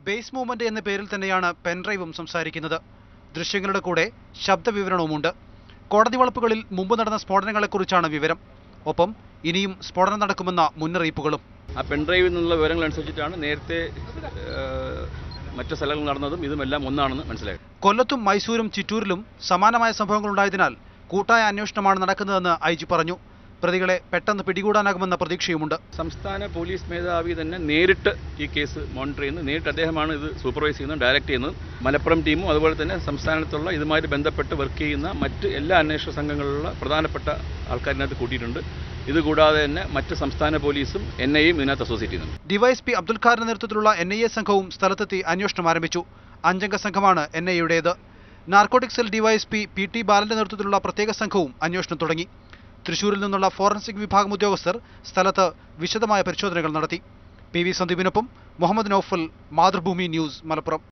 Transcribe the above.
base movement എന്ന പേരിൽ തന്നെയാണ് പെൻഡ്രൈവും സംസാരിക്കുന്നത് ദൃശ്യങ്ങളുടെ കൂടെ ശബ്ദവിവരണവുമുണ്ട് കോടതി വളപ്പുകളിൽ മുമ്പ് നടന്ന സ്ഫോടനങ്ങളെക്കുറിച്ചാണ് വിവരം ഒപ്പം ഇനിയും സ്ഫോടനം നടക്കുമെന്ന മുന്നറിയിപ്പുകളും ആ പെൺഡ്രൈവിൽ നിന്നുള്ള വിവരങ്ങൾ അനുസരിച്ചിട്ടാണ് നേരത്തെ ഏഹ്, മറ്റ് സ്ഥലങ്ങളിൽ നടന്നതും ഇതുമെല്ലാം ഒന്നാണെന്ന് മനസ്സിലായത് കൊല്ലത്തും മൈസൂരും ചിറ്റൂരിലും സമാനമായ സംഭവങ്ങളുണ്ടായതിനാൽ കൂട്ടായ അന്വേഷണമാണ് നടക്കുന്നതെന്ന് ഐ ജി പറഞ്ഞു പ്രതികളെ പെട്ടെന്ന് പിടികൂടാനാകുമെന്ന പ്രതീക്ഷയുമുണ്ട് സംസ്ഥാന പോലീസ് മേധാവി തന്നെ നേരിട്ട് ഈ കേസ് മോണിറ്റർ ചെയ്യുന്നത് നേരിട്ട് അദ്ദേഹമാണ് ഇത് സൂപ്പർവൈസ് ചെയ്യുന്നത് ഡയറക്റ്റ് ചെയ്യുന്നത് മലപ്പുറം ടീമും അതുപോലെ തന്നെ സംസ്ഥാനത്തുള്ള ഇതുമായി ബന്ധപ്പെട്ട് വർക്ക് ചെയ്യുന്ന മറ്റ് എല്ലാ അന്വേഷണ സംഘങ്ങളിലുള്ള പ്രധാനപ്പെട്ട ആൾക്കാരിനകത്ത് കൂട്ടിയിട്ടുണ്ട് ഇതുകൂടാതെ തന്നെ മറ്റ് സംസ്ഥാന പോലീസും എൻ ഐയും ഇതിനകത്ത് അസോസിയേറ്റ് ചെയ്യുന്നുണ്ട് ഡിവൈഎസ്പി അബ്ദുൽ ഖാറിന്റെ നേതൃത്വത്തിലുള്ള എൻ ഐ എ സംഘവും സ്ഥലത്തെത്തി അന്വേഷണം ആരംഭിച്ചു അഞ്ചംഗ സംഘമാണ് എൻ ഐ യുടേത് narcotic cell DYSP P T ബാലന്റെ നേതൃത്വത്തിലുള്ള പ്രത്യേക സംഘവും അന്വേഷണം തുടങ്ങി തൃശൂരിൽ നിന്നുള്ള ഫോറൻസിക് വിഭാഗം ഉദ്യോഗസ്ഥർ സ്ഥലത്ത് വിശദമായ പരിശോധനകൾ നടത്തി പി വി സന്ദീപിനൊപ്പം മുഹമ്മദ് നൌഫൽ മാതൃഭൂമി ന്യൂസ് മലപ്പുറം